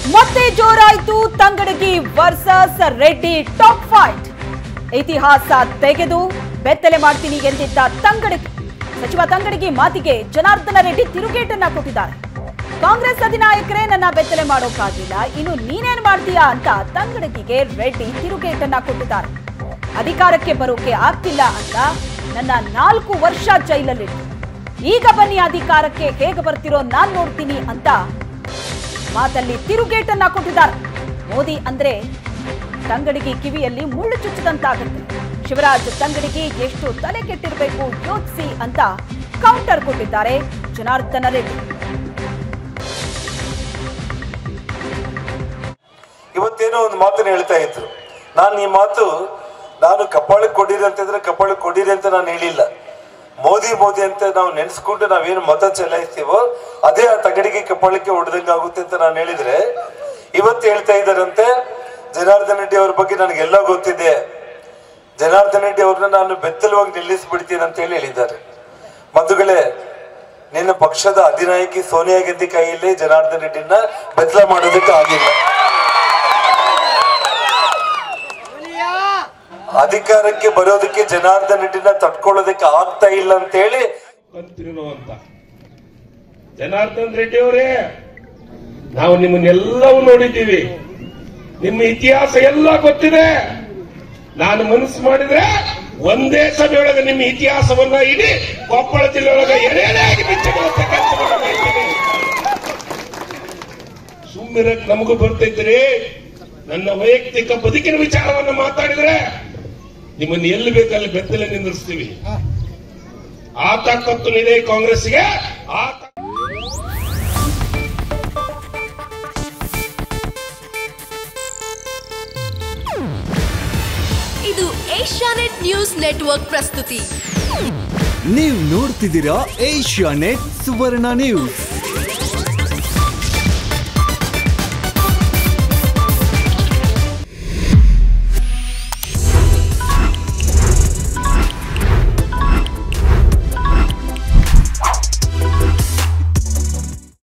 ಮತ್ತೆ ಜೋರಾಯ್ತು Tangadagi versus Reddy top fight ಇತಿಹಾಸ ತೆಗೆದು ಬೆತ್ತಲೆ ಮಾಡ್ತೀನಿ ಎಂದಿದ್ದ ತಂಗಡಗಿ ಸಚಿವ ತಂಗಡಗಿ ಮಾತಿಗೆ ಜನಾರ್ದನ ರೆಡ್ಡಿ ತಿರುಗೇಟನ್ನ ಕೊಟ್ಟಿದ್ದಾರೆ ಕಾಂಗ್ರೆಸ್ ಅಧಿನಾಯಕರೇ ನನ್ನ ಬೆತ್ತಲೆ ಮಾಡೋಕ್ಕಾಗಿಲ್ಲ ಇನ್ನು ನೀನೇನ್ ಮಾಡ್ತೀಯಾ ಅಂತ ತಂಗಡಗಿಗೆ ರೆಡ್ಡಿ ತಿರುಗೇಟನ್ನ ಕೊಟ್ಟಿದ್ದಾರೆ ಅಧಿಕಾರಕ್ಕೆ ಬರೋಕೆ ಆಗ್ತಿಲ್ಲ ಅಂತ ನನ್ನ ನಾಲ್ಕು ವರ್ಷ ಜೈಲಲ್ಲಿಟ್ಟು ಈಗ ಬನ್ನಿ ಅಧಿಕಾರಕ್ಕೆ ಹೇಗೆ ಬರ್ತಿರೋ ನಾನ್ ನೋಡ್ತೀನಿ ಅಂತ ಮಾತಲ್ಲಿ ತಿರುಗೇಟನ್ನ ಕೊಟ್ಟಿದ್ದಾರೆ ಮೋದಿ ಅಂದ್ರೆ ತಂಗಡಿಗೆ ಕಿವಿಯಲ್ಲಿ ಮುಳ್ಳು ಚುಚ್ಚಿದಂತಾಗುತ್ತೆ ಶಿವರಾಜ್ ತಂಗಡಿಗೆ ಎಷ್ಟು ತಲೆ ಕೆಟ್ಟಿರಬೇಕು ಯೋಚಿಸಿ ಅಂತ ಕೌಂಟರ್ ಕೊಟ್ಟಿದ್ದಾರೆ ಜನಾರ್ದನ ರೆಡ್ಡಿ ಇವತ್ತೇನೋ ಒಂದು ಮಾತನ್ನ ಹೇಳ್ತಾ ಇದ್ರು ನಾನು ಈ ಮಾತು ನಾನು ಕಪಾಳಕ್ಕೆ ಕೊಡಿರಿ ಅಂತಂದ್ರೆ ಕಪಾಳಕ್ಕೆ ಕೊಡಿರಿ ಅಂತ ನಾನು ಹೇಳಿಲ್ಲ ಮೋದಿ ಮೋದಿ ಅಂತ ನಾವು ನೆನೆಸ್ಕೊಂಡು ನಾವೇನು ಮತ ಚಲಾಯಿಸ್ತೀವೋ ಅದೇ ಆ ತಗಡಿಗೆ ಕಪಾಳಕ್ಕೆ ಹೊಡೆದಂಗೆ ಆಗುತ್ತೆ ಅಂತ ನಾನು ಹೇಳಿದ್ರೆ ಇವತ್ತು ಹೇಳ್ತಾ ಇದ್ದಾರಂತೆ ಜನಾರ್ದನ್ ರೆಡ್ಡಿ ಅವ್ರ ಬಗ್ಗೆ ನನಗೆಲ್ಲ ಗೊತ್ತಿದೆ ಜನಾರ್ದನ್ ರೆಡ್ಡಿ ಅವ್ರನ್ನ ನಾನು ಬೆತ್ತಲವಾಗಿ ನಿಲ್ಲಿಸ್ಬಿಡ್ತೀನಿ ಅಂತ ಹೇಳಿ ಹೇಳಿದ್ದಾರೆ ಬಂಧುಗಳೇ ನಿನ್ನ ಪಕ್ಷದ ಅಧಿನಾಯಕಿ ಸೋನಿಯಾ ಗಾಂಧಿ ಕೈಯಲ್ಲಿ ಜನಾರ್ದನ್ ರೆಡ್ಡಿನ ಬೆತ್ತಲ ಮಾಡೋದಕ್ಕೆ ಆಗಿಲ್ಲ ಅಧಿಕಾರಕ್ಕೆ ಬರೋದಕ್ಕೆ ಜನಾರ್ದನ್ ರೆಡ್ಡಿನ ತಡ್ಕೊಳ್ಳೋದಕ್ಕೆ ಆಗ್ತಾ ಇಲ್ಲ ಅಂತ ಹೇಳಿ ಕಂತಿರೋ ಅಂತ ಜನಾರ್ದನ್ ರೆಡ್ಡಿ ಅವರೇ ನಾವು ನಿಮ್ಮನ್ನೆಲ್ಲವೂ ನೋಡಿದ್ದೀವಿ ನಿಮ್ಮ ಇತಿಹಾಸ ಎಲ್ಲ ಗೊತ್ತಿದೆ ನಾನು ಮನಸ್ಸು ಮಾಡಿದ್ರೆ ಒಂದೇ ಸಭೆಯೊಳಗೆ ನಿಮ್ಮ ಇತಿಹಾಸವನ್ನ ಇಡೀ ಕೊಪ್ಪಳ ಜಿಲ್ಲೆಯೊಳಗೆ ಎಳೆಯಾಗಿ ಬಿಚ್ಚಿಡುವಂತ ಕೆಲಸವನ್ನ ಮಾಡ್ತೀನಿ ಸುಮ್ಮಿರಕ್ ನಮಗೂ ಬರ್ತೈತ್ರಿ ನನ್ನ ವೈಯಕ್ತಿಕ ಬದುಕಿನ ವಿಚಾರವನ್ನು ಮಾತಾಡಿದ್ರೆ ನಿಮ್ಮನ್ನು ಎಲ್ಲಿ ಬೇಕಲ್ಲಿ ಬೆತ್ತಲೆ ನಿಂದಿರಿಸ್ತೀವಿ ಆ ತಾಕತ್ತು ಇದೆ ಕಾಂಗ್ರೆಸ್ಗೆ ಆ ತ- ಇದು ಏಷ್ಯಾನೆಟ್ ನ್ಯೂಸ್ ನೆಟ್ವರ್ಕ್ ಪ್ರಸ್ತುತಿ ನೀವು ನೋಡ್ತಿದ್ದೀರಾ ಏಷ್ಯಾ ನೆಟ್ ಸುವರ್ಣ ನ್ಯೂಸ್